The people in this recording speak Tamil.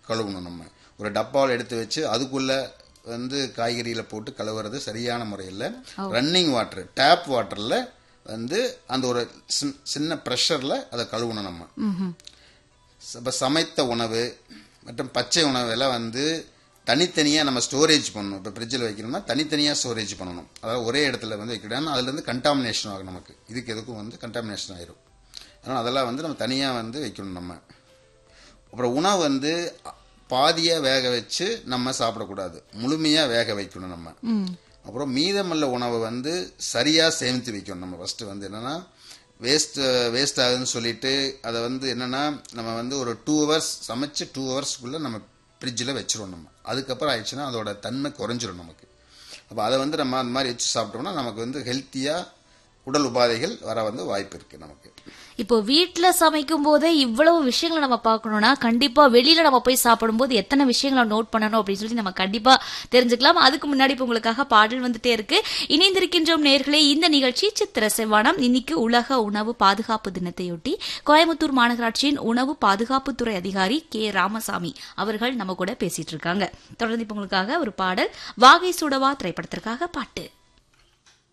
கழுவணும் நம்ம ஒரு டப்பாவில் எடுத்து வச்சு அதுக்குள்ள வந்து காய்கறியில போட்டு கழுவுறது சரியான முறையில் ரன்னிங் வாட்டர் டேப் வாட்டர்ல வந்து அந்த ஒரு சின்- சின்ன ப்ரெஷர்ல அதை கழுவணும் நம்ம இப்போ சமைத்த உணவு மற்றும் பச்சை உணவு எல்லாம் வந்து தனித்தனியாக நம்ம ஸ்டோரேஜ் பண்ணணும் இப்போ ஃப்ரிட்ஜில் வைக்கணும்னா தனித்தனியாக ஸ்டோரேஜ் பண்ணணும் அதாவது ஒரே இடத்துல வந்து வைக்கணும் அதுலேருந்து கண்டாமினேஷன் ஆகும் நமக்கு இதுக்கு எதுக்கும் வந்து கண்டாமினேஷன் ஆயிரும் அதனால் அதெல்லாம் வந்து நம்ம தனியாக வந்து வைக்கணும் நம்ம அப்புறம் உணவு வந்து பாதியாக வேக வச்சு நம்ம சாப்பிடக்கூடாது முழுமையாக வேக வைக்கணும் நம்ம அப்புறம் மீதமுள்ள உணவை வந்து சரியாக சேமித்து வைக்கணும் நம்ம ஃபஸ்ட்டு வந்து என்னென்னா வேஸ்ட் வேஸ்ட் ஆகுதுன்னு சொல்லிட்டு அதை வந்து என்னென்னா நம்ம வந்து ஒரு டூ ஹவர்ஸ் சமைச்சு டூ ஹவர்ஸ்க்குள்ளே நம்ம ஃப்ரிட்ஜில் வச்சிருவோம் நம்ம அதுக்கப்புறம் ஆயிடுச்சுன்னா அதோட தன்மை குறைஞ்சிரும் நமக்கு அப்போ அதை வந்து நம்ம அந்த மாதிரி வச்சு சாப்பிட்டோம்னா நமக்கு வந்து ஹெல்த்தியாக உடல் உபாதைகள் வர வந்து வாய்ப்பு இருக்குது நமக்கு இப்போ வீட்ல சமைக்கும் போதே இவ்வளவு விஷயங்களை நம்ம பார்க்கணும்னா கண்டிப்பா வெளியில நம்ம போய் சாப்பிடும்போது எத்தனை விஷயங்களை நோட் பண்ணணும் அப்படின்னு சொல்லி நம்ம கண்டிப்பா தெரிஞ்சுக்கலாம் அதுக்கு முன்னாடி இப்ப உங்களுக்காக பாடல் வந்துட்டே இருக்கு இணைந்திருக்கின்றோம் நேர்களே இந்த நிகழ்ச்சி சித்திர செவ்வானம் இன்னைக்கு உலக உணவு பாதுகாப்பு தினத்தையொட்டி கோயம்புத்தூர் மாநகராட்சியின் உணவு பாதுகாப்புத்துறை அதிகாரி கே ராமசாமி அவர்கள் நம்ம கூட பேசிட்டு இருக்காங்க தொடர்ந்து இப்ப உங்களுக்காக ஒரு பாடல் வாகை சுடவா திரைப்படத்திற்காக பாட்டு